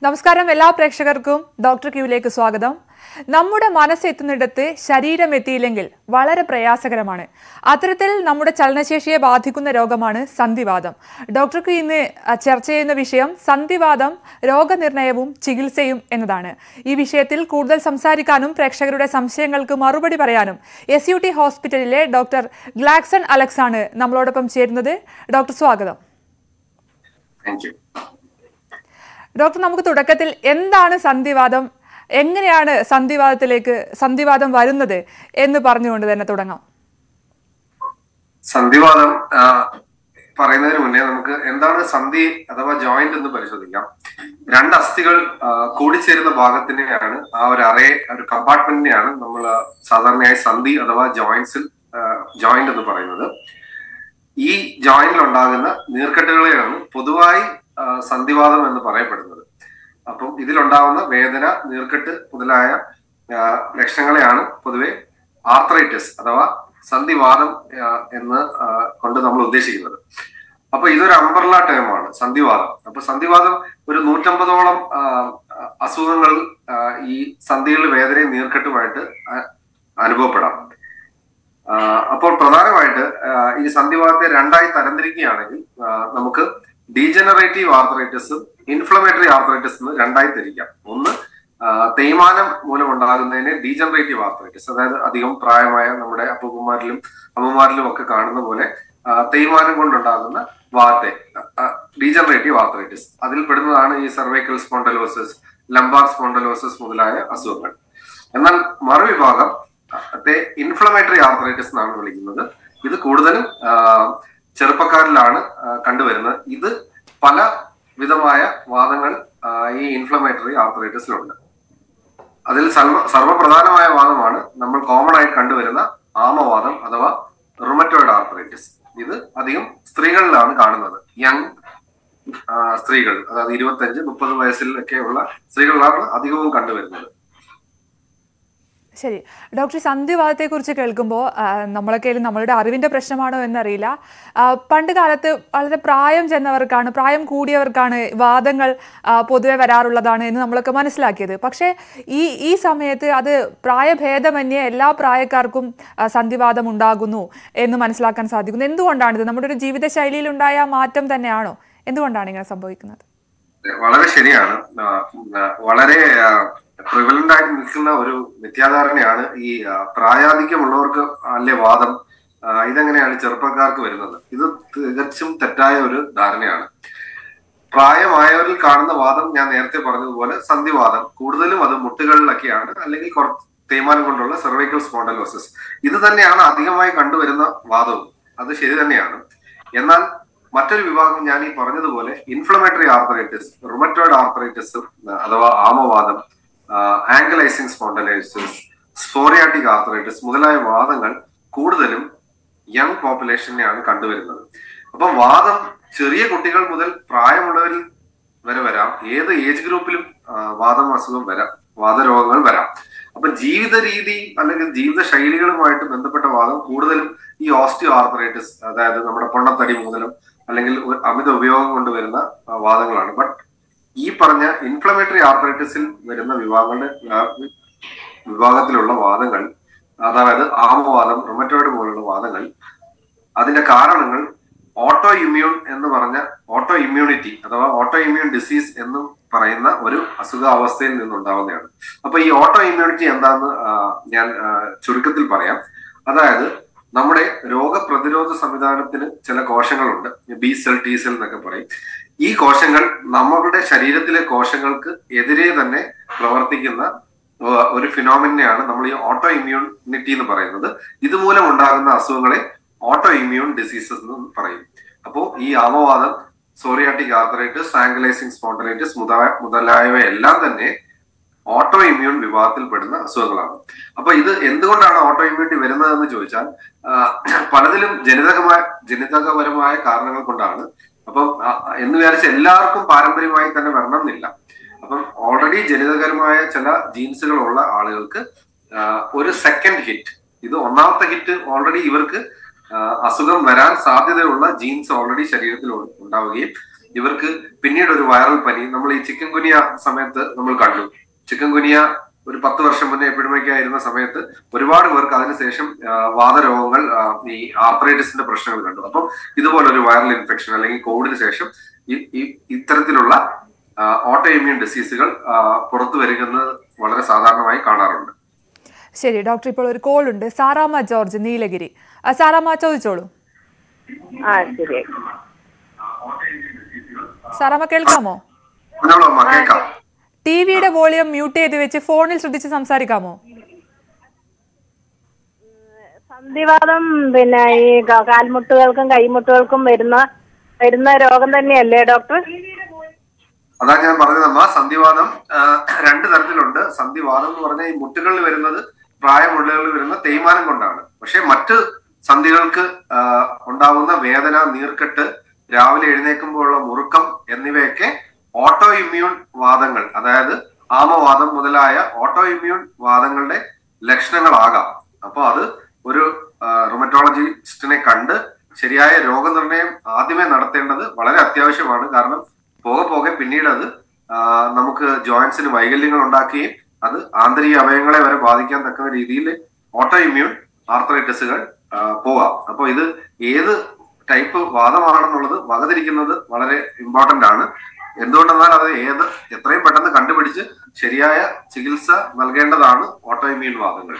നമസ്കാരം എല്ലാ പ്രേക്ഷകർക്കും ഡോക്ടർ ക്യൂവിലേക്ക് സ്വാഗതം നമ്മുടെ മനസ്സെത്തുന്നിടത്ത് ശരീരം എത്തിയില്ലെങ്കിൽ വളരെ പ്രയാസകരമാണ് അത്തരത്തിൽ നമ്മുടെ ചലനശേഷിയെ ബാധിക്കുന്ന രോഗമാണ് സന്ധിവാദം ഡോക്ടർക്ക് ഇന്ന് അഹ്, ചർച്ച ചെയ്യുന്ന വിഷയം സന്ധിവാദം രോഗനിർണയവും ചികിത്സയും എന്നതാണ് ഈ വിഷയത്തിൽ കൂടുതൽ സംസാരിക്കാനും പ്രേക്ഷകരുടെ സംശയങ്ങൾക്ക് മറുപടി പറയാനും എസ് യു ടി ഹോസ്പിറ്റലിലെ ഡോക്ടർ ഗ്ലാക്സൺ അലക്സ് ആണ് നമ്മളോടൊപ്പം ചേരുന്നത് ഡോക്ടർ സ്വാഗതം താങ്ക് യു ഡോക്ടർ നമുക്ക് തുടക്കത്തിൽ എന്താണ് സന്ധിവാദം എങ്ങനെയാണ് സന്ധിവാദത്തിലേക്ക് സന്ധിവാദം വരുന്നത് എന്ന് പറഞ്ഞുകൊണ്ട് തന്നെ തുടങ്ങാം സന്ധിവാദം ആ, പറയുന്നതിന് മുന്നേ നമുക്ക് എന്താണ് സന്ധി അഥവാ ജോയിന്റ് എന്ന് പരിശോധിക്കാം രണ്ട് അസ്ഥികൾ ആ, കൂടിച്ചേരുന്ന ഭാഗത്തിനെയാണ് ആ ഒരു അറേ ഒരു കമ്പാർട്ട്മെന്റിനെയാണ് നമ്മൾ സാധാരണയായി സന്ധി അഥവാ ജോയിന്റ്സിൽ ജോയിന്റ് എന്ന് പറയുന്നത് ഈ ജോയിന്റിൽ ഉണ്ടാകുന്ന നീർക്കെട്ടുകളെയാണ് പൊതുവായി ആ, സന്ധിവാദം എന്ന് പറയപ്പെടുന്നത് അപ്പം ഇതിലുണ്ടാവുന്ന വേദന നീർക്കെട്ട് മുതലായ ആ, ലക്ഷണങ്ങളെയാണ് പൊതുവെ ആർത്രൈറ്റിസ് അഥവാ സന്ധിവാദം ആ, എന്ന് ആ, കൊണ്ട് നമ്മൾ ഉദ്ദേശിക്കുന്നത് അപ്പൊ ഇതൊരു അംബർല ടേമാണ് സന്ധിവാദം അപ്പൊ സന്ധിവാദം ഒരു നൂറ്റമ്പതോളം ആ, അസുഖങ്ങൾ ആ, ഈ സന്ധികളിൽ വേദനയും നീർക്കെട്ടുമായിട്ട് ആ- അനുഭവപ്പെടാം ആ, അപ്പോൾ പ്രധാനമായിട്ട് ആ, ഈ സന്ധിവാദത്തെ രണ്ടായി തരംതിരിക്കുകയാണെങ്കിൽ ആ, നമുക്ക് ഡീജനറേറ്റീവ് ആർത്രൈറ്റിസും ഇൻഫ്ലമേറ്ററി ആർത്രൈറ്റിസ് എന്ന് രണ്ടായി തിരിക്കാം ഒന്ന് ആ, തേയ്മാനം മൂലം ഉണ്ടാകുന്നതിന് ഡീജനറേറ്റീവ് ആർത്രൈറ്റിസ് അതായത് അധികം പ്രായമായ നമ്മുടെ അപ്പൂപ്പന്മാരിലും അമ്മമാരിലും ഒക്കെ കാണുന്ന പോലെ ആ, തേയ്മാനം കൊണ്ടുണ്ടാകുന്ന വാത്തെ ഡീജനറേറ്റീവ് ആർത്രൈറ്റിസ് അതിൽ പെടുന്നതാണ് ഈ സെർവൈക്കൽ സ്പോണ്ടലോസിസ് ലംബാർ സ്പോണ്ടലോസിസ് മുതലായ അസുഖങ്ങൾ എന്നാൽ മറുവിഭാഗം ത്തെ ഇൻഫ്ലമേറ്ററി ആർത്രൈറ്റിസ് എന്നാണ് വിളിക്കുന്നത് ഇത് കൂടുതലും ആ, ചെറുപ്പക്കാരിലാണ് ആ, കണ്ടുവരുന്നത് ഇത് പല വിധമായ വാദങ്ങൾ ആ, ഈ ഇൻഫ്ലമേറ്ററി ആർത്രൈറ്റിസിലുണ്ട് അതിൽ സർവ സർവപ്രധാനമായ വാദമാണ് നമ്മൾ കോമൺ ആയി കണ്ടുവരുന്ന ആമവാദം അഥവാ റുമറ്റോയിഡ് ആർത്രൈറ്റിസ് ഇത് അധികം സ്ത്രീകളിലാണ് കാണുന്നത് യങ് സ്ത്രീകൾ അതായത് ഇരുപത്തഞ്ച് മുപ്പത് വയസ്സിലൊക്കെയുള്ള സ്ത്രീകളിലാണ് അധികവും കണ്ടുവരുന്നത് ശരി ഡോക്ടർ സന്ധിവാദത്തെ കുറിച്ച് കേൾക്കുമ്പോൾ നമ്മളൊക്കെ നമ്മളുടെ അറിവിന്റെ പ്രശ്നമാണോ എന്നറിയില്ല ആ, പണ്ട് കാലത്ത് വളരെ പ്രായം ചെന്നവർക്കാണ് പ്രായം കൂടിയവർക്കാണ് വാദങ്ങൾ ആ, പൊതുവെ വരാറുള്ളതാണ് എന്ന് നമ്മളൊക്കെ മനസ്സിലാക്കിയത് പക്ഷേ ഈ ഈ സമയത്ത് അത് പ്രായഭേദമന്യേ എല്ലാ പ്രായക്കാർക്കും ആ, സന്ധിവാദം ഉണ്ടാകുന്നു എന്ന് മനസ്സിലാക്കാൻ സാധിക്കുന്നു എന്തുകൊണ്ടാണിത് നമ്മുടെ ഒരു ജീവിതശൈലിയിലുണ്ടായ മാറ്റം തന്നെയാണോ എന്തുകൊണ്ടാണ് ഇങ്ങനെ സംഭവിക്കുന്നത് വളരെ ശരിയാണ് ആ, ആ, വളരെ പ്രിവലന്റ് ആയിട്ട് നിൽക്കുന്ന ഒരു മിഥ്യാധാരണയാണ് ഈ ആ, പ്രായാധിക്യമുള്ളവർക്ക് അല്ലേ വാദം ആ, ഇതെങ്ങനെയാണ് ചെറുപ്പക്കാർക്ക് വരുന്നത് ഇത് തികച്ചും തെറ്റായ ഒരു ധാരണയാണ് പ്രായമായവരിൽ കാണുന്ന വാദം ഞാൻ നേരത്തെ പറഞ്ഞതുപോലെ സന്ധിവാദം കൂടുതലും അത് മുട്ടുകളിലൊക്കെയാണ് അല്ലെങ്കിൽ കുറച്ച് തേയ്മാനം കൊണ്ടുള്ള സെർവൈക്കൽ സ്പോണ്ടലോസിസ് ഇത് തന്നെയാണ് അധികമായി കണ്ടുവരുന്ന വാദവും അത് ശരി തന്നെയാണ് എന്നാൽ മറ്റൊരു വിഭാഗം ഞാൻ ഈ പറഞ്ഞതുപോലെ ഇൻഫ്ലമേറ്ററി ആർത്രൈറ്റിസ് റുമറ്റോയിഡ് ആർത്രൈറ്റിസ് അഥവാ ആമവാദം ആംഗലൈസിംഗ് സ്പോണ്ടലൈസിസ് സ്പോറിയാറ്റിക് ആർത്രൈറ്റിസ് മുതലായ വാദങ്ങൾ കൂടുതലും യങ് പോപ്പുലേഷനെയാണ് കണ്ടുവരുന്നത് അപ്പം വാദം ചെറിയ കുട്ടികൾ മുതൽ പ്രായമുള്ളവരിൽ വരെ വരാം ഏത് ഏജ് ഗ്രൂപ്പിലും ആ, വാദം അസുഖം വരാം വാദരോഗങ്ങൾ വരാം അപ്പൊ ജീവിത രീതി അല്ലെങ്കിൽ ജീവിത ശൈലികളുമായിട്ട് ബന്ധപ്പെട്ട വാദം കൂടുതലും ഈ ഓസ്റ്റിയോ ആർത്രൈറ്റിസ് അതായത് നമ്മുടെ പൊണ്ണത്തടി മൂലം അല്ലെങ്കിൽ ഒരു അമിത ഉപയോഗം കൊണ്ട് വരുന്ന ആ, വാദങ്ങളാണ് ബട്ട് ഈ പറഞ്ഞ ഇൻഫ്ലമേറ്ററി ആർത്രൈറ്റിസിൽ വരുന്ന വിഭാഗങ്ങളുടെ ആ, വിഭാഗത്തിലുള്ള വാദങ്ങൾ അതായത് ആമവാദം റൊമറ്റോയിഡ് പോലുള്ള വാദങ്ങൾ അതിന്റെ കാരണങ്ങൾ ഓട്ടോ ഇമ്മ്യൂൺ എന്ന് പറഞ്ഞ ഓട്ടോ ഇമ്മ്യൂണിറ്റി അഥവാ ഓട്ടോ ഇമ്മ്യൂൺ ഡിസീസ് എന്നും പറയുന്ന ഒരു അസുഖാവസ്ഥയിൽ നിന്നുണ്ടാവുന്നതാണ് അപ്പൊ ഈ ഓട്ടോ ഇമ്മ്യൂണിറ്റി എന്താന്ന് ആ, ഞാൻ ആ, ചുരുക്കത്തിൽ പറയാം അതായത് നമ്മുടെ രോഗപ്രതിരോധ സംവിധാനത്തിന് ചില കോശങ്ങളുണ്ട് ബി സെൽ ടി സെൽ എന്നൊക്കെ പറയും ഈ കോശങ്ങൾ നമ്മളുടെ ശരീരത്തിലെ കോശങ്ങൾക്ക് എതിരെ തന്നെ പ്രവർത്തിക്കുന്ന ആ, ഒരു ഫിനോമിനെയാണ് നമ്മൾ ഈ ഓട്ടോ ഇമ്മ്യൂണിറ്റി എന്ന് പറയുന്നത് ഇതുമൂലം ഉണ്ടാകുന്ന അസുഖങ്ങളെ ഓട്ടോ ഇമ്മ്യൂൺ ഡിസീസസ് എന്ന് പറയും അപ്പോൾ ഈ ആമവാദം സോറിയാറ്റിക് ആർത്തറൈറ്റിസ് ആംഗലൈസിംഗ് സ്പോണ്ടലൈറ്റിസ് മുതലായ മുതലായവയെല്ലാം തന്നെ ഓട്ടോ ഇമ്മ്യൂൺ വിഭാഗത്തിൽ പെടുന്ന അസുഖങ്ങളാണ് അപ്പൊ ഇത് എന്തുകൊണ്ടാണ് ഓട്ടോ ഇമ്മ്യൂണിറ്റി വരുന്നതെന്ന് ചോദിച്ചാൽ ആ, പലതിലും ജനിതകമായ ജനിതകപരമായ കാരണങ്ങൾ കൊണ്ടാണ് അപ്പം ആ, എന്ന് വിചാരിച്ച് എല്ലാവർക്കും പാരമ്പര്യമായി തന്നെ വരണം എന്നില്ല അപ്പം ഓൾറെഡി ജനിതകപരമായ ചില ജീൻസുകൾ ഉള്ള ആളുകൾക്ക് ആ, ഒരു സെക്കൻഡ് ഹിറ്റ് ഇത് ഒന്നാമത്തെ ഹിറ്റ് ഓൾറെഡി ഇവർക്ക് ആ, അസുഖം വരാൻ സാധ്യതയുള്ള ജീൻസ് ഓൾറെഡി ശരീരത്തിൽ ഉ- ഉണ്ടാവുകയും ഇവർക്ക് പിന്നീട് ഒരു വൈറൽ പനി നമ്മൾ ഈ ചിക്കൻ കുനിയ സമയത്ത് നമ്മൾ കണ്ടു ചിക്കൻ കുനിയ ഒരു പത്ത് വർഷം മുന്നേ എപ്പിഡമിക് ആയിരുന്ന സമയത്ത് ഒരുപാട് പേർക്ക് അതിനുശേഷം ആ, വാതരോഗങ്ങൾ ആ, ഈ ആർത്രൈറ്റിസിന്റെ പ്രശ്നങ്ങൾ കണ്ടു അപ്പം ഇതുപോലെ ഒരു വൈറൽ ഇൻഫെക്ഷൻ അല്ലെങ്കിൽ കോവിഡിന് ശേഷം ഈ- ഈ ഇത്തരത്തിലുള്ള ഓട്ടോ ഇമ്മ്യൂൺ ഡിസീസുകൾ പുറത്തു വരുന്നത് വളരെ സാധാരണമായി കാണാറുണ്ട് ശരി ഡോക്ടർ ഇപ്പോൾ ഒരു കോൾ ഉണ്ട് സാറാമ്മ ജോർജ് നീലഗിരി ആ, സാറാമ്മ ചോദിച്ചോളൂ ആ ശരി സാറാമ്മ കേൾക്കാമോ പറഞ്ഞോളൂ അമ്മ കേൾക്കാം ടി വിയുടെ വോളിയം മ്യൂട്ട് ചെയ്ത് വെച്ച് ഫോണിൽ ശ്രദ്ധിച്ച് സംസാരിക്കാമോ സന്ധിവാദം പിന്നെ ഈ ക- കാൽമുട്ടുകൾക്കും കൈമുട്ടുകൾക്കും വരുന്ന വരുന്ന രോഗം തന്നെയല്ലേ ഡോക്ടർ അതാ ഞാൻ പറഞ്ഞതമ്മ സന്ധിവാദം ആ, രണ്ട് തരത്തിലുണ്ട് സന്ധിവാദം എന്ന് പറഞ്ഞാൽ ഈ മുട്ടുകളിൽ വരുന്നത് പ്രായമുള്ളവരിൽ വരുന്ന തേയ്മാനം കൊണ്ടാണ് പക്ഷെ മറ്റ് സന്ധികൾക്ക് ആ, ഉണ്ടാവുന്ന വേദന നീർക്കെട്ട് രാവിലെ എഴുന്നേൽക്കുമ്പോഴുള്ള മുറുക്കം എന്നിവയൊക്കെ ഓട്ടോ ഇമ്മ്യൂൺ വാദങ്ങൾ അതായത് ആമവാദം മുതലായ ഓട്ടോ ഇമ്മ്യൂൺ വാദങ്ങളുടെ ലക്ഷണങ്ങളാകാം അപ്പൊ അത് ഒരു റുമറ്റോളജിസ്റ്റിനെ കണ്ട് ശരിയായ രോഗനിർണയം ആദ്യമേ നടത്തേണ്ടത് വളരെ അത്യാവശ്യമാണ് കാരണം പോകെ പോകെ പിന്നീട് അത് ആ, നമുക്ക് ജോയിന്റ്സിന് വൈകല്യങ്ങൾ ഉണ്ടാക്കുകയും അത് ആന്തരിക അവയവങ്ങളെ വരെ ബാധിക്കാൻ തക്ക രീതിയിൽ ഓട്ടോ ഇമ്മ്യൂൺ ആർത്രൈറ്റിസുകൾ ആ, പോകാം അപ്പോൾ ഇത് ഏത് ടൈപ്പ് വാദമാണെന്നുള്ളത് വകതിരിക്കുന്നത് വളരെ ഇമ്പോർട്ടന്റ് ആണ് എന്തുകൊണ്ടെന്നാൽ അത് ഏത് എത്രയും പെട്ടെന്ന് കണ്ടുപിടിച്ച് ശരിയായ ചികിത്സ നൽകേണ്ടതാണ് ഓട്ടോ ഇമ്മ്യൂൺ വാദങ്ങൾ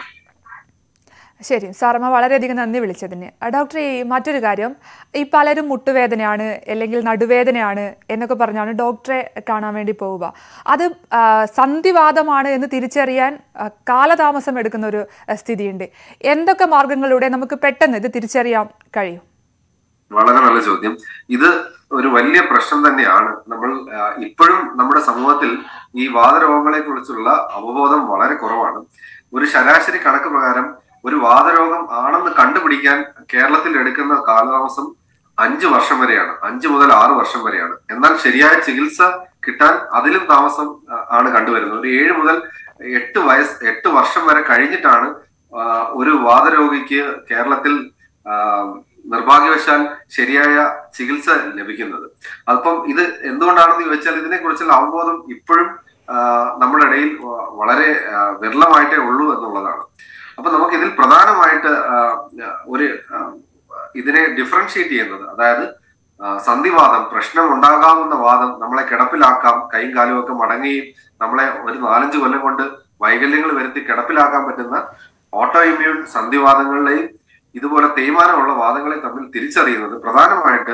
ശരി സാറമ്മ വളരെയധികം നന്ദി വിളിച്ചതിന് ആ, ഡോക്ടർ ഈ മറ്റൊരു കാര്യം ഈ പലരും മുട്ടുവേദനയാണ് അല്ലെങ്കിൽ നടുവേദനയാണ് എന്നൊക്കെ പറഞ്ഞാണ് ഡോക്ടറെ കാണാൻ വേണ്ടി പോവുക അത് ആ, സന്ധിവാദമാണ് എന്ന് തിരിച്ചറിയാൻ ആ, കാലതാമസം എടുക്കുന്ന ഒരു ആ, സ്ഥിതിയുണ്ട് എന്തൊക്കെ മാർഗങ്ങളിലൂടെ നമുക്ക് പെട്ടെന്ന് ഇത് തിരിച്ചറിയാൻ കഴിയും വളരെ നല്ല ചോദ്യം ഇത് ഒരു വലിയ പ്രശ്നം തന്നെയാണ് നമ്മൾ ആ, ഇപ്പോഴും നമ്മുടെ സമൂഹത്തിൽ ഈ വാതരോഗങ്ങളെ കുറിച്ചുള്ള അവബോധം വളരെ കുറവാണ് ഒരു ശരാശരി കണക്ക് പ്രകാരം ഒരു വാതരോഗം ആണെന്ന് കണ്ടുപിടിക്കാൻ കേരളത്തിൽ എടുക്കുന്ന കാലതാമസം അഞ്ച് വർഷം വരെയാണ് അഞ്ച് മുതൽ ആറ് വർഷം വരെയാണ് എന്നാൽ ശരിയായ ചികിത്സ കിട്ടാൻ അതിലും താമസം ആ, ആണ് കണ്ടുവരുന്നത് ഒരു ഏഴ് മുതൽ എട്ട് വയസ്സ് എട്ട് വർഷം വരെ കഴിഞ്ഞിട്ടാണ് ആ, ഒരു വാതരോഗിക്ക് കേരളത്തിൽ ആ, നിർഭാഗ്യവശാൽ ശരിയായ ചികിത്സ ലഭിക്കുന്നത് അപ്പം ഇത് എന്തുകൊണ്ടാണെന്ന് ചോദിച്ചാൽ ഇതിനെ കുറിച്ചുള്ള അവബോധം ഇപ്പോഴും ആ, നമ്മുടെ ഇടയിൽ വ- വളരെ ആ, വിരളമായിട്ടേ ഉള്ളൂ എന്നുള്ളതാണ് അപ്പൊ നമുക്ക് ഇതിൽ പ്രധാനമായിട്ട് ആ, ഒരു ആ, ഇതിനെ ഡിഫറൻഷിയേറ്റ് ചെയ്യുന്നത് അതായത് ആ, സന്ധിവാദം പ്രശ്നം ഉണ്ടാകാവുന്ന വാദം നമ്മളെ കിടപ്പിലാക്കാം കൈയും കാലും ഒക്കെ മടങ്ങുകയും നമ്മളെ ഒരു നാലഞ്ച് കൊല്ലം കൊണ്ട് വൈകല്യങ്ങൾ വരുത്തി കിടപ്പിലാക്കാൻ പറ്റുന്ന ഓട്ടോ ഇമ്മ്യൂൺ സന്ധിവാദങ്ങളിലെയും ഇതുപോലെ തേയ്മാനമുള്ള വാദങ്ങളെ തമ്മിൽ തിരിച്ചറിയുന്നത് പ്രധാനമായിട്ട്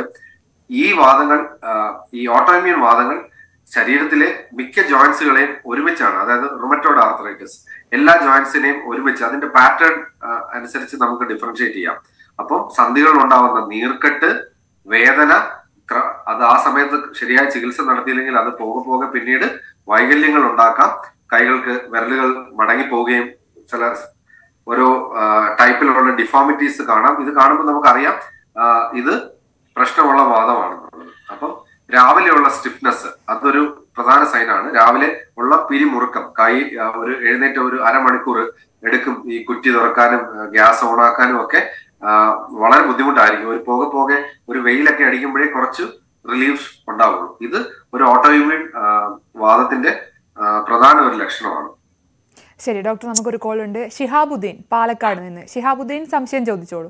ഈ വാദങ്ങൾ ആ, ഈ ഓട്ടോ ഇമ്മ്യൂൺ വാദങ്ങൾ ശരീരത്തിലെ മിക്ക ജോയിന്റ്സുകളെയും ഒരുമിച്ചാണ് അതായത് റുമറ്റോഡ് ആർത്രൈറ്റിസ് എല്ലാ ജോയിന്റ്സിനെയും ഒരുമിച്ച് അതിന്റെ പാറ്റേൺ അനുസരിച്ച് നമുക്ക് ഡിഫറൻഷിയേറ്റ് ചെയ്യാം അപ്പം സന്ധികളിൽ ഉണ്ടാവുന്ന നീർക്കെട്ട് വേദന ക്ര- അത് ആ സമയത്ത് ശരിയായ ചികിത്സ നടത്തിയില്ലെങ്കിൽ അത് പോകെ പോകെ പിന്നീട് വൈകല്യങ്ങൾ ഉണ്ടാക്കാം കൈകൾക്ക് വിരലുകൾ മടങ്ങിപ്പോവുകയും ചില ഓരോ ആ, ടൈപ്പിലുള്ള ഡിഫോമിറ്റീസ് കാണാം ഇത് കാണുമ്പോൾ നമുക്കറിയാം ആ, ഇത് പ്രശ്നമുള്ള വാദമാണെന്നുള്ളത് അപ്പം രാവിലെയുള്ള സ്റ്റിഫ്നെസ് അതൊരു പ്രധാന സൈനാണ് രാവിലെ ഉള്ള പിരിമുറുക്കം കൈ ആ, ഒരു എഴുന്നേറ്റ ഒരു അരമണിക്കൂർ എടുക്കും ഈ കുറ്റി തുറക്കാനും ഗ്യാസ് ഓണാക്കാനും ഒക്കെ ആ, വളരെ ബുദ്ധിമുട്ടായിരിക്കും ഒരു പോകെ പോകെ ഒരു വെയിലൊക്കെ അടിക്കുമ്പോഴേ കുറച്ച് റിലീഫ് ഉണ്ടാവുള്ളൂ ഇത് ഒരു ഓട്ടോഇമ്യൂൺ വാദത്തിന്റെ ആ, പ്രധാന ഒരു ലക്ഷണമാണ് ശരി ഡോക്ടർ നമുക്കൊരു കോൾ ഉണ്ട് ഷിഹാബുദ്ദീൻ പാലക്കാട് നിന്ന് ഷിഹാബുദ്ദീൻ സംശയം ചോദിച്ചോളൂ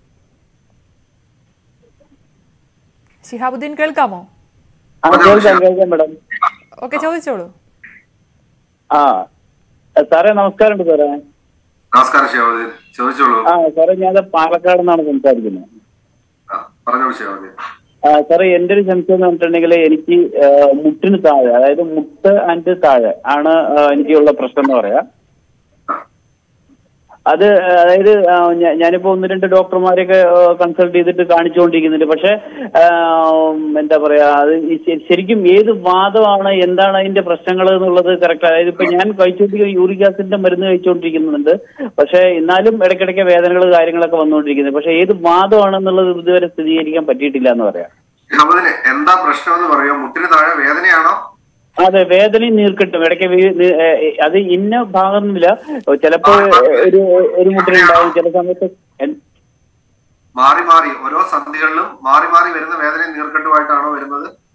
ഷിഹാബുദ്ദീൻ കേൾക്കാമോ ആ കേൾക്കാം കേൾക്കാം മേഡം ഓക്കെ ചോദിച്ചോളൂ ആ സാറേ നമസ്കാരമുണ്ട് സാറേ നമസ്കാരം ശിവതി ചോദിച്ചോളൂ ആ സാറേ ഞാൻ പാലക്കാട് നിന്നാണ് സംസാരിക്കുന്നത് ആ, പറഞ്ഞോളൂ ശിവതി ആ സാറേ എന്റെ ഒരു സംശയം എന്ന് പറഞ്ഞിട്ടുണ്ടെങ്കിൽ എനിക്ക് ആ, മുട്ടിന് താഴെ അതായത് മുട്ട് ആൻഡ് താഴെ ആണ് ആ, എനിക്കുള്ള പ്രശ്നം എന്ന് പറയാം അത് ആ, അതായത് ആ, ഞാ- ഞാനിപ്പോ ഒന്ന് രണ്ട് ഡോക്ടർമാരെയൊക്കെ കൺസൾട്ട് ചെയ്തിട്ട് കാണിച്ചുകൊണ്ടിരിക്കുന്നുണ്ട് പക്ഷെ ആ, എന്താ പറയാ അത് ഈ ശ- ശരിക്കും ഏത് വാദമാണ് എന്താണ് അതിന്റെ പ്രശ്നങ്ങൾ എന്നുള്ളത് കറക്റ്റ് അതായത് ഇപ്പൊ ഞാൻ കഴിച്ചുകൊണ്ടിരിക്കുന്ന യൂറിക് ആസിഡിന്റെ മരുന്ന് കഴിച്ചുകൊണ്ടിരിക്കുന്നുണ്ട് പക്ഷെ എന്നാലും ഇടയ്ക്കിടയ്ക്ക് വേദനകൾ കാര്യങ്ങളൊക്കെ വന്നുകൊണ്ടിരിക്കുന്നത് പക്ഷെ ഏത് വാദമാണെന്നുള്ളത് ഇതുവരെ സ്ഥിരീകരിക്കാൻ പറ്റിയിട്ടില്ല എന്ന് പറയാം ശിവതിന് എന്താ പ്രശ്നം എന്ന് പറയോ മുട്ടിന് താഴെ വേദനയാണോ അതെ വേദനയും നീർക്കെട്ടും ഇടയ്ക്ക് വീ- നീ- ഏ, ഏ, അത് ഇന്ന ഭാഗമൊന്നുമില്ല ചിലപ്പോ ഒരു ഒരു മുട്ടിനുണ്ടാവും ചില സമയത്ത് എൻ- മാറി മാറി ഓരോ സന്ധികളിലും മാറി മാറി വരുന്ന വേദനയും നീർക്കെട്ടുമായിട്ടാണോ വരുന്നത്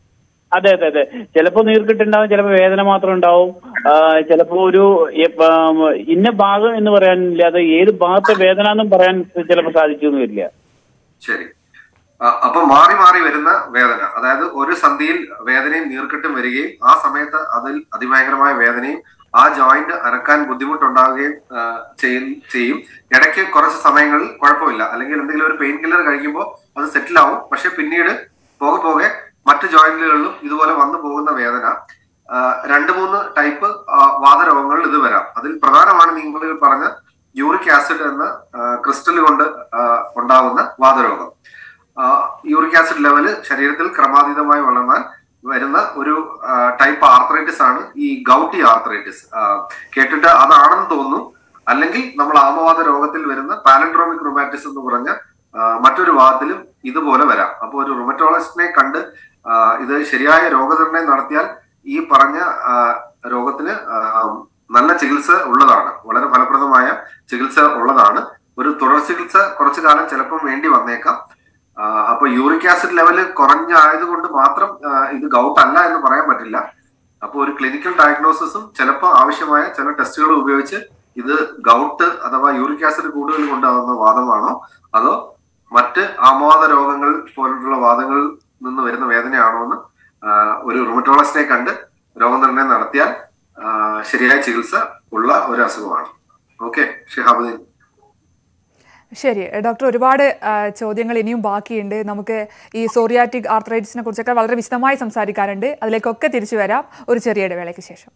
അതെ അതെ അതെ ചിലപ്പോ നീർക്കെട്ടുണ്ടാവും ചിലപ്പോ വേദന മാത്രം ഉണ്ടാവും ആ, ചിലപ്പോ ഒരു എ- ആ, ഇന്ന ഭാഗം എന്ന് പറയാനില്ലാതെ ഏത് ഭാഗത്തെ വേദന എന്നും പറയാൻ ചിലപ്പോ സാധിച്ചു എന്ന് വരില്ല ശരി ആ, അപ്പൊ മാറി മാറി വരുന്ന വേദന അതായത് ഒരു സന്ധിയിൽ വേദനയും നീർക്കെട്ടും വരികയും ആ സമയത്ത് അതിൽ അതിഭയങ്കരമായ വേദനയും ആ ജോയിന്റ് അനക്കാൻ ബുദ്ധിമുട്ടുണ്ടാവുകയും ആ, ചെയ്യും ചെയ്യും ഇടയ്ക്ക് കുറച്ച് സമയങ്ങളിൽ കുഴപ്പമില്ല അല്ലെങ്കിൽ എന്തെങ്കിലും ഒരു പെയിൻ കില്ലർ കഴിക്കുമ്പോൾ അത് സെറ്റിൽ ആവും പക്ഷെ പിന്നീട് പോകെ പോകെ മറ്റ് ജോയിന്റുകളിലും ഇതുപോലെ വന്നു പോകുന്ന വേദന ആ, രണ്ട് മൂന്ന് ടൈപ്പ് വാതരോഗങ്ങളിൽ ഇത് വരാം അതിൽ പ്രധാനമാണ് നിങ്ങൾ പറഞ്ഞ യൂറിക് ആസിഡ് എന്ന ക്രിസ്റ്റൽ കൊണ്ട് ആ, ഉണ്ടാകുന്ന വാതരോഗം യൂറിക് ആസിഡ് ലെവല് ശരീരത്തിൽ ക്രമാതീതമായി വളർന്നാൽ വരുന്ന ഒരു ടൈപ്പ് ആർത്രൈറ്റിസ് ആണ് ഈ ഗൗട്ടി ആർത്രൈറ്റിസ് കേട്ടിട്ട് അതാണെന്ന് തോന്നുന്നു അല്ലെങ്കിൽ നമ്മൾ ആമവാദ രോഗത്തിൽ വരുന്ന പാലൻഡ്രോമിക് റുമാറ്റിസ് എന്ന് പറഞ്ഞ ആ, മറ്റൊരു വാദത്തിലും ഇതുപോലെ വരാം അപ്പോൾ ഒരു റുമറ്റോളജിസ്റ്റിനെ കണ്ട് ആ, ഇത് ശരിയായ രോഗനിർണയം നടത്തിയാൽ ഈ പറഞ്ഞ ആ, രോഗത്തിന് ആ, നല്ല ചികിത്സ ഉള്ളതാണ് വളരെ ഫലപ്രദമായ ചികിത്സ ഉള്ളതാണ് ഒരു തുടർ ചികിത്സ കുറച്ചു കാലം ചിലപ്പം വേണ്ടി വന്നേക്കാം ആ, അപ്പൊ യൂറിക് ആസിഡ് ലെവല് കുറഞ്ഞായതുകൊണ്ട് മാത്രം ആ, ഇത് ഗൗട്ട് അല്ല എന്ന് പറയാൻ പറ്റില്ല അപ്പോൾ ഒരു ക്ലിനിക്കൽ ഡയഗ്നോസിസും ചിലപ്പോൾ ആവശ്യമായ ചില ടെസ്റ്റുകൾ ഉപയോഗിച്ച് ഇത് ഗൗട്ട് അഥവാ യൂറിക് ആസിഡ് കൂടുതൽ കൊണ്ടാകുന്ന വാദമാണോ അതോ മറ്റ് ആമവാദ രോഗങ്ങൾ പോലുള്ള വാദങ്ങളിൽ നിന്ന് വരുന്ന വേദനയാണോ എന്ന് ആ, ഒരു റുമറ്റോളജിസ്റ്റിനെ കണ്ട് രോഗനിർണയം നടത്തിയാൽ ആ, ശരിയായ ചികിത്സ ഉള്ള ഒരു അസുഖമാണ് ഓക്കെ ഷിഹാബുദ്ദീൻ ശരി ഡോക്ടർ ഒരുപാട് ആ, ചോദ്യങ്ങൾ ഇനിയും ബാക്കിയുണ്ട് നമുക്ക് ഈ സോറിയാറ്റിക് ആർത്രൈറ്റിസിനെ കുറിച്ചൊക്കെ വളരെ വിശദമായി സംസാരിക്കാറുണ്ട് അതിലേക്കൊക്കെ തിരിച്ചു വരാം ഒരു ചെറിയ ഇടവേളയ്ക്ക് ശേഷം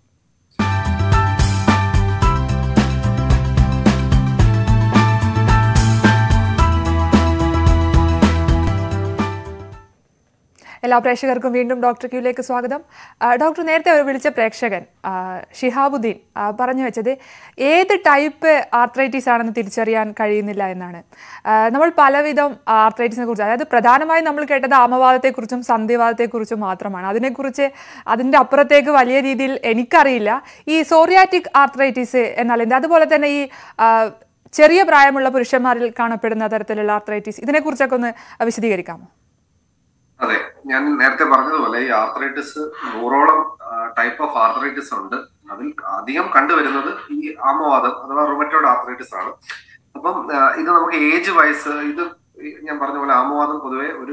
എല്ലാ പ്രേക്ഷകർക്കും വീണ്ടും ഡോക്ടർ ക്യൂലേക്ക് സ്വാഗതം ആ, ഡോക്ടർ നേരത്തെ വിളിച്ച പ്രേക്ഷകൻ ആ, ഷിഹാബുദ്ദീൻ ആ, പറഞ്ഞു വെച്ചത് ഏത് ടൈപ്പ് ആർത്രൈറ്റിസ് ആണെന്ന് തിരിച്ചറിയാൻ കഴിയുന്നില്ല എന്നാണ് ആ, നമ്മൾ പലവിധം ആർത്രൈറ്റിസിനെ കുറിച്ച് അതായത് പ്രധാനമായും നമ്മൾ കേട്ടത് ആമവാദത്തെക്കുറിച്ചും സന്ധിവാദത്തെക്കുറിച്ചും മാത്രമാണ് അതിനെക്കുറിച്ച് അതിൻ്റെ അപ്പുറത്തേക്ക് വലിയ രീതിയിൽ എനിക്കറിയില്ല ഈ സോറിയാറ്റിക് ആർത്രൈറ്റിസ് എന്നാൽ എന്ത് അതുപോലെ തന്നെ ഈ ആ, ചെറിയ പ്രായമുള്ള പുരുഷന്മാരിൽ കാണപ്പെടുന്ന തരത്തിലുള്ള ആർത്രൈറ്റിസ് ഇതിനെക്കുറിച്ചൊക്കെ ഒന്ന് വിശദീകരിക്കാമോ അതെ ഞാൻ നേരത്തെ പറഞ്ഞതുപോലെ ഈ ആർത്രൈറ്റിസ് നൂറോളം ടൈപ്പ് ഓഫ് ആർത്രൈറ്റിസ് ഉണ്ട് അതിൽ അധികം കണ്ടുവരുന്നത് ഈ ആമവാദം അഥവാ റുമറ്റോഡ് ആർത്രൈറ്റിസ് ആണ് അപ്പം ആ, ഇത് നമുക്ക് ഏജ് വയസ്സ് ഇത് ഈ ഞാൻ പറഞ്ഞ പോലെ ആമവാദം പൊതുവെ ഒരു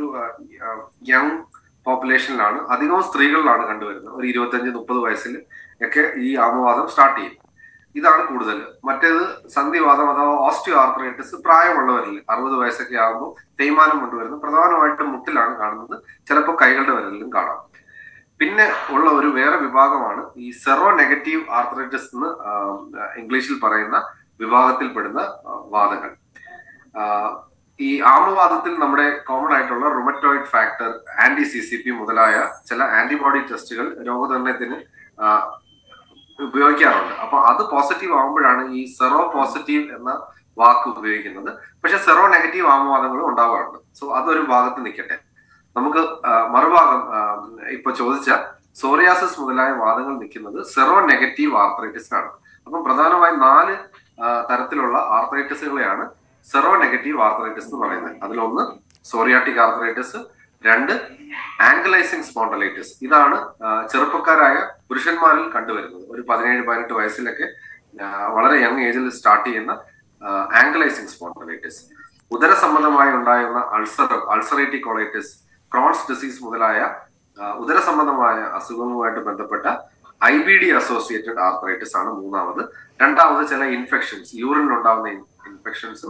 യങ് പോപ്പുലേഷനിലാണ് അധികവും സ്ത്രീകളിലാണ് കണ്ടുവരുന്നത് ഒരു ഇരുപത്തഞ്ച് മുപ്പത് വയസ്സിൽ ഒക്കെ ഈ ആമവാദം സ്റ്റാർട്ട് ചെയ്യും ഇതാണ് കൂടുതൽ മറ്റേത് സന്ധിവാദം അഥവാ ഓസ്റ്റിയോ ആർത്രൈറ്റിസ് പ്രായമുള്ളവരിൽ അറുപത് വയസ്സൊക്കെ ആകുമ്പോൾ തേയ്മാനം കൊണ്ടുവരുന്നത് പ്രധാനമായിട്ടും മുട്ടിലാണ് കാണുന്നത് ചിലപ്പോൾ കൈകളുടെ വിരലിലും കാണാം പിന്നെ ഉള്ള ഒരു വേറെ വിഭാഗമാണ് ഈ സെറോ നെഗറ്റീവ് ആർത്രൈറ്റിസ് എന്ന് ആ, ഇംഗ്ലീഷിൽ പറയുന്ന വിഭാഗത്തിൽപ്പെടുന്ന ആ, വാദങ്ങൾ ആ, ഈ ആമവാദത്തിൽ നമ്മുടെ കോമൺ ആയിട്ടുള്ള rheumatoid factor anti C C P മുതലായ ചില ആന്റിബോഡി ടെസ്റ്റുകൾ രോഗനിർണയത്തിന് ആ, ഉപയോഗിക്കാറുണ്ട് അപ്പൊ അത് പോസിറ്റീവ് ആകുമ്പോഴാണ് ഈ സെറോ പോസിറ്റീവ് എന്ന വാക്ക് ഉപയോഗിക്കുന്നത് പക്ഷെ സെറോ നെഗറ്റീവ് ആമവാദങ്ങളും ഉണ്ടാവാറുണ്ട് സോ അതൊരു ഭാഗത്ത് നിൽക്കട്ടെ നമുക്ക് ആ, മറുഭാഗം ആ, ഇപ്പൊ ചോദിച്ച സോറിയാസിസ് മുതലായ വാദങ്ങൾ നിൽക്കുന്നത് സെറോ നെഗറ്റീവ് ആർത്രൈറ്റിസ് ആണ് അപ്പം പ്രധാനമായും നാല് ആ, തരത്തിലുള്ള ആർത്രൈറ്റിസുകളെയാണ് സെറോ നെഗറ്റീവ് ആർത്രൈറ്റിസ് എന്ന് പറയുന്നത് അതിലൊന്ന് സോറിയാറ്റിക് ആർത്രൈറ്റിസ് രണ്ട് ആംഗലൈസിംഗ് സ്പോണ്ടലൈറ്റിസ് ഇതാണ് ആ, ചെറുപ്പക്കാരായ പുരുഷന്മാരിൽ കണ്ടുവരുന്നത് ഒരു പതിനേഴ് പതിനെട്ട് വയസ്സിലൊക്കെ ആ, വളരെ യങ് ഏജിൽ സ്റ്റാർട്ട് ചെയ്യുന്ന ആംഗലൈസിംഗ് സ്പോണ്ടലൈറ്റിസ് ഉദര സംബന്ധമായി ഉണ്ടാകുന്ന ulcer ulcerative colitis Crohn's disease മുതലായ ആ, ഉദര സംബന്ധമായ അസുഖങ്ങളുമായിട്ട് ബന്ധപ്പെട്ട I B D associated arthritis ആണ് മൂന്നാമത് രണ്ടാമത് ചില ഇൻഫെക്ഷൻസ് യൂറിനിൽ ഉണ്ടാകുന്ന ഇൻഫെക്ഷൻസും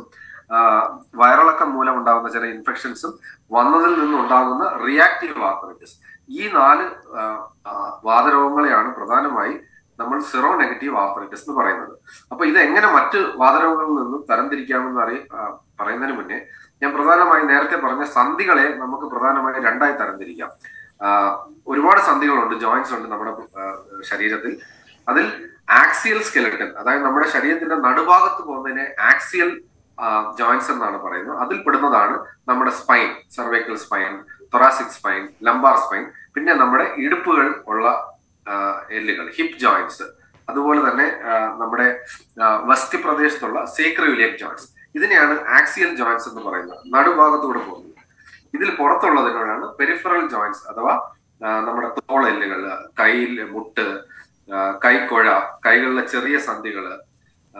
വയറിളക്കം മൂലം ഉണ്ടാകുന്ന ചില ഇൻഫെക്ഷൻസും വന്നതിൽ നിന്നുണ്ടാകുന്ന റിയാക്റ്റീവ് ആർത്രൈറ്റിസ് ഈ നാല് ആ, ആ, വാതരോഗങ്ങളെയാണ് പ്രധാനമായി നമ്മൾ സിറോ നെഗറ്റീവ് ആർത്രൈറ്റിസ് എന്ന് പറയുന്നത് അപ്പൊ ഇത് എങ്ങനെ മറ്റ് വാതരോഗങ്ങളിൽ നിന്നും തരംതിരിക്കാമെന്ന് അറിയ ആ, പറയുന്നതിന് മുന്നേ ഞാൻ പ്രധാനമായി നേരത്തെ പറഞ്ഞ സന്ധികളെ നമുക്ക് പ്രധാനമായി രണ്ടായി തരംതിരിക്കാം ആ, ഒരുപാട് സന്ധികളുണ്ട് ജോയിന്റ്സ് ഉണ്ട് നമ്മുടെ ആ, ശരീരത്തിൽ അതിൽ ആക്സിയൽ സ്കെലട്ടൻ അതായത് നമ്മുടെ ശരീരത്തിന്റെ നടുഭാഗത്ത് പോകുന്നതിനെ ആക്സിയൽ ജോയിന്റ്സ് എന്നാണ് പറയുന്നത് അതിൽ പെടുന്നതാണ് നമ്മുടെ spine cervical spine thoracic spine lumbar spine പിന്നെ നമ്മുടെ ഇടുപ്പുകൾ ഉള്ള ആ, എല്ലുകൾ ഹിപ്പ് ജോയിന്റ്സ് അതുപോലെ തന്നെ ആ, നമ്മുടെ ആ, വസ്തി പ്രദേശത്തുള്ള സേക്രവിലിയൻ ജോയിന്റ്സ് ഇതിനെയാണ് ആക്സിയൽ ജോയിന്റ്സ് എന്ന് പറയുന്നത് നടുഭാഗത്തൂടെ പോകുന്നത് ഇതിൽ പുറത്തുള്ളതിനോടാണ് പെരിഫറൽ ജോയിന്റ്സ് അഥവാ ആ, നമ്മുടെ തോളെല്ലുകൾ കയ്യിൽ മുട്ട് ആ, കൈക്കുഴ കൈകളിലെ ചെറിയ സന്ധികള് ആ,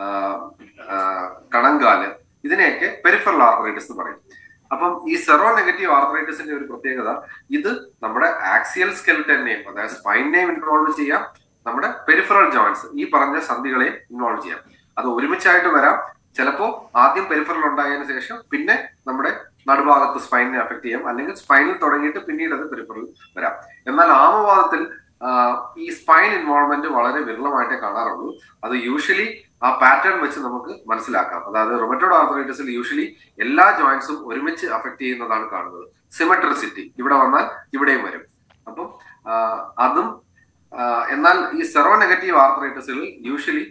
ആ, കണങ്കാല് ഇതിനെയൊക്കെ പെരിഫറൽ ആർത്രൈറ്റിസ് എന്ന് പറയും അപ്പം ഈ സെറോ നെഗറ്റീവ് ആർത്രൈറ്റിസിന്റെ ഒരു പ്രത്യേകത ഇത് നമ്മുടെ ആക്സിയൽ സ്കെൽറ്റനെയും അതായത് സ്പൈനെയും ഇൻവോൾവ് ചെയ്യാം നമ്മുടെ പെരിഫറൽ ജോയിന്റ്സ് ഈ പറഞ്ഞ സന്ധികളെയും ഇൻവോൾവ് ചെയ്യാം അത് ഒരുമിച്ചായിട്ട് വരാം ചിലപ്പോ ആദ്യം പെരിഫറൽ ഉണ്ടായതിനു ശേഷം പിന്നെ നമ്മുടെ നടുഭാഗത്ത് സ്പൈനിനെ അഫക്ട് ചെയ്യാം അല്ലെങ്കിൽ സ്പൈനിൽ തുടങ്ങിയിട്ട് പിന്നീട് അത് പെരിഫറൽ വരാം എന്നാൽ ആമവാദത്തിൽ ആ, ഈ സ്പൈൻ ഇൻവോൾവ്മെന്റ് വളരെ വിരളമായിട്ടേ കാണാറുള്ളൂ അത് യൂഷ്വലി ആ പാറ്റേൺ വെച്ച് നമുക്ക് മനസ്സിലാക്കാം അതായത് റൊമറ്റോഡ് ആർത്രൈറ്റിസിൽ യൂഷ്വലി എല്ലാ ജോയിന്റ്സും ഒരുമിച്ച് അഫക്ട് ചെയ്യുന്നതാണ് കാണുന്നത് സിമെട്രിസിറ്റി ഇവിടെ വന്നാൽ ഇവിടെയും വരും അപ്പം ആ, അതും ആ, എന്നാൽ ഈ സെറോ നെഗറ്റീവ് ആർത്രൈറ്റിസിൽ യൂഷ്വലി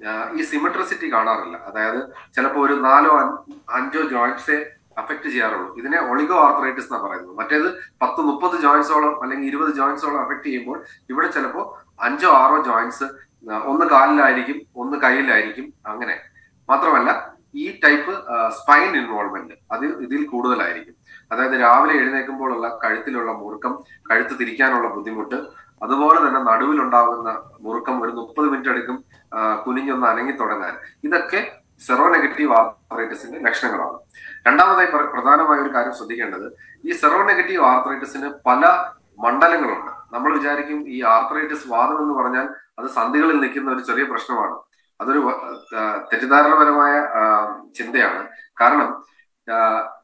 ഈ സിമെട്രിസിറ്റി കാണാറില്ല അതായത് ചിലപ്പോൾ ഒരു നാലോ അൻ- അഞ്ചോ ജോയിന്റ്സേ അഫക്ട് ചെയ്യാറുള്ളൂ ഇതിനെ ഒളിഗോ ആർത്രൈറ്റിസ് എന്നാണ് പറയുന്നത് മറ്റേത് പത്ത് മുപ്പത് ജോയിന്റ്സോളം അല്ലെങ്കിൽ ഇരുപത് ജോയിന്റ്സോളം അഫക്ട് ചെയ്യുമ്പോൾ ഇവിടെ ചിലപ്പോൾ അഞ്ചോ ആറോ ജോയിന്റ്സ് ഒന്ന് കാലിലായിരിക്കും ഒന്ന് കയ്യിലായിരിക്കും അങ്ങനെ മാത്രമല്ല ഈ ടൈപ്പ് സ്പൈൻ ഇൻവോൾവ്മെന്റ് അത് ഇതിൽ കൂടുതലായിരിക്കും അതായത് രാവിലെ എഴുന്നേൽക്കുമ്പോഴുള്ള കഴുത്തിലുള്ള മുറുക്കം കഴുത്ത് തിരിക്കാനുള്ള ബുദ്ധിമുട്ട് അതുപോലെ തന്നെ നടുവിലുണ്ടാകുന്ന മുറുക്കം ഒരു മുപ്പത് മിനിറ്റ് എടുക്കും ആ, കുനിഞ്ഞൊന്ന് അനങ്ങി തുടങ്ങാൻ ഇതൊക്കെ സെറോ നെഗറ്റീവ് ആർത്രൈറ്റിസിന്റെ ലക്ഷണങ്ങളാണ് രണ്ടാമതായി പ്ര- പ്രധാനമായ ഒരു കാര്യം ശ്രദ്ധിക്കേണ്ടത് ഈ സെറോ നെഗറ്റീവ് ആർത്രൈറ്റിസിന് പല മണ്ഡലങ്ങളുണ്ട് നമ്മൾ വിചാരിക്കും ഈ ആർത്രൈറ്റിസ് വാദം എന്ന് പറഞ്ഞാൽ അത് സന്ധികളിൽ നിൽക്കുന്ന ഒരു ചെറിയ പ്രശ്നമാണ് അതൊരു വ- ആ, തെറ്റിദ്ധാരണപരമായ ആ, ചിന്തയാണ് കാരണം ആ,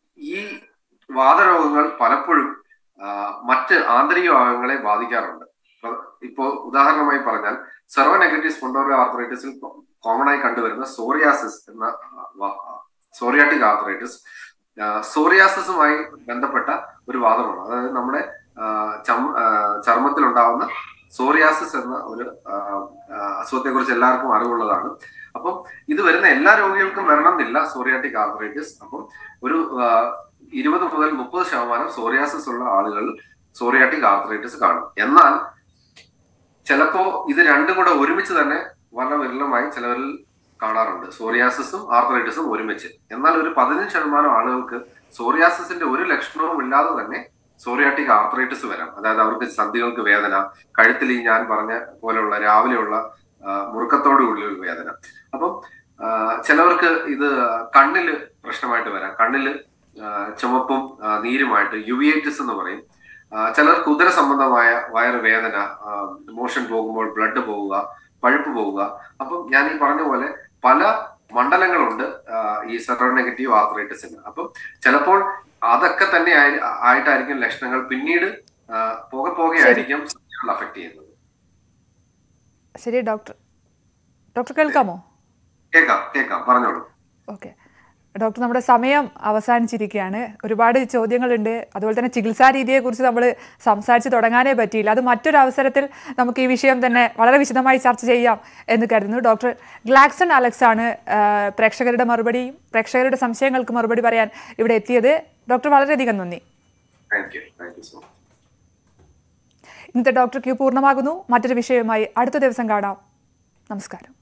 ഈ വാദരോഗങ്ങൾ പലപ്പോഴും ആ, മറ്റ് ആന്തരിക ഭാഗങ്ങളെ ബാധിക്കാറുണ്ട് അപ്പൊ ഇപ്പോ ഉദാഹരണമായി പറഞ്ഞാൽ സെറോ നെഗറ്റീവ് സ്പോണ്ടോറിയോ ആർത്രൈറ്റിസിൽ കോമൺ ആയി കണ്ടുവരുന്ന സോറിയാസിസ് എന്ന സോറിയാറ്റിക് ആർത്രൈറ്റിസ് സോറിയാസിസുമായി ബന്ധപ്പെട്ട ഒരു വാദമാണ് അതായത് നമ്മുടെ ആ, ചം- ആ, ചർമ്മത്തിലുണ്ടാവുന്ന സോറിയാസിസ് എന്ന ഒരു അസുഖത്തെ കുറിച്ച് എല്ലാവർക്കും അറിവുള്ളതാണ് അപ്പം ഇത് വരുന്ന എല്ലാ രോഗികൾക്കും വരണം എന്നില്ല സോറിയാറ്റിക് ആർത്രൈറ്റിസ് അപ്പം ഒരു ആ, ഇരുപത് മുതൽ മുപ്പത് ശതമാനം സോറിയാസിസ് ഉള്ള ആളുകൾ സോറിയാറ്റിക് ആർത്രൈറ്റിസ് കാണും എന്നാൽ ചിലപ്പോ ഇത് രണ്ടും കൂടെ ഒരുമിച്ച് തന്നെ വളരെ വിരളമായി ചിലവരിൽ കാണാറുണ്ട് സോറിയാസിസും ആർത്രൈറ്റിസും ഒരുമിച്ച് എന്നാൽ ഒരു പതിനഞ്ച് ശതമാനം ആളുകൾക്ക് സോറിയാസിസിന്റെ ഒരു ലക്ഷണവും ഇല്ലാതെ തന്നെ സോറിയാറ്റിക് ആർത്രൈറ്റിസ് വരാം അതായത് അവർക്ക് സന്ധികൾക്ക് വേദന കഴുത്തിൽ ഈ ഞാൻ പറഞ്ഞ പോലെയുള്ള രാവിലെയുള്ള ആ, മുറുക്കത്തോടു കൂടിയുള്ള ഒരു വേദന അപ്പം ആ, ചിലവർക്ക് ഇത് കണ്ണില് പ്രശ്നമായിട്ട് വരാം കണ്ണില് ആ, ചുമപ്പും ആ, നീരുമായിട്ട് യുവിയേറ്റിസ് എന്ന് പറയും ആ, ചിലർക്ക് ഉദര സംബന്ധമായ വയറ് വേദന മോഷൻ പോകുമ്പോൾ ബ്ലഡ് പോവുക പഴുപ്പ് പോവുക അപ്പം ഞാൻ ഈ പറഞ്ഞ പോലെ പല മണ്ഡലങ്ങളുണ്ട് ആ, ഈ സെറോ നെഗറ്റീവ് ആർത്രൈറ്റിസിന് അപ്പം ചിലപ്പോൾ അതൊക്കെ തന്നെ ആയി- ആയിട്ടായിരിക്കും ലക്ഷണങ്ങൾ പിന്നീട് ആ, പോകെ പോകെ ആയിരിക്കും അഫക്ട് ചെയ്യുന്നത് ശരി ഡോക്ടർ ഡോക്ടർ കേൾക്കാമോ കേൾക്കാം കേൾക്കാം പറഞ്ഞോളൂ ഓക്കെ ഡോക്ടർ നമ്മുടെ സമയം അവസാനിച്ചിരിക്കുകയാണ് ഒരുപാട് ചോദ്യങ്ങളുണ്ട് അതുപോലെ തന്നെ ചികിത്സാ രീതിയെക്കുറിച്ച് നമ്മൾ സംസാരിച്ച് തുടങ്ങാനേ പറ്റിയില്ല അത് മറ്റൊരു അവസരത്തിൽ നമുക്ക് ഈ വിഷയം തന്നെ വളരെ വിശദമായി ചർച്ച ചെയ്യാം എന്ന് കരുതുന്നു ഡോക്ടർ ഗ്ലാക്സൺ അലക്സ് ആണ് ആ, പ്രേക്ഷകരുടെ മറുപടിയും പ്രേക്ഷകരുടെ സംശയങ്ങൾക്ക് മറുപടി പറയാൻ ഇവിടെ എത്തിയത് ഡോക്ടർ വളരെയധികം നന്ദി thank you thank you so much ഇന്നത്തെ ഡോക്ടർ ക്യൂ പൂർണ്ണമാകുന്നു മറ്റൊരു വിഷയവുമായി അടുത്ത ദിവസം കാണാം നമസ്കാരം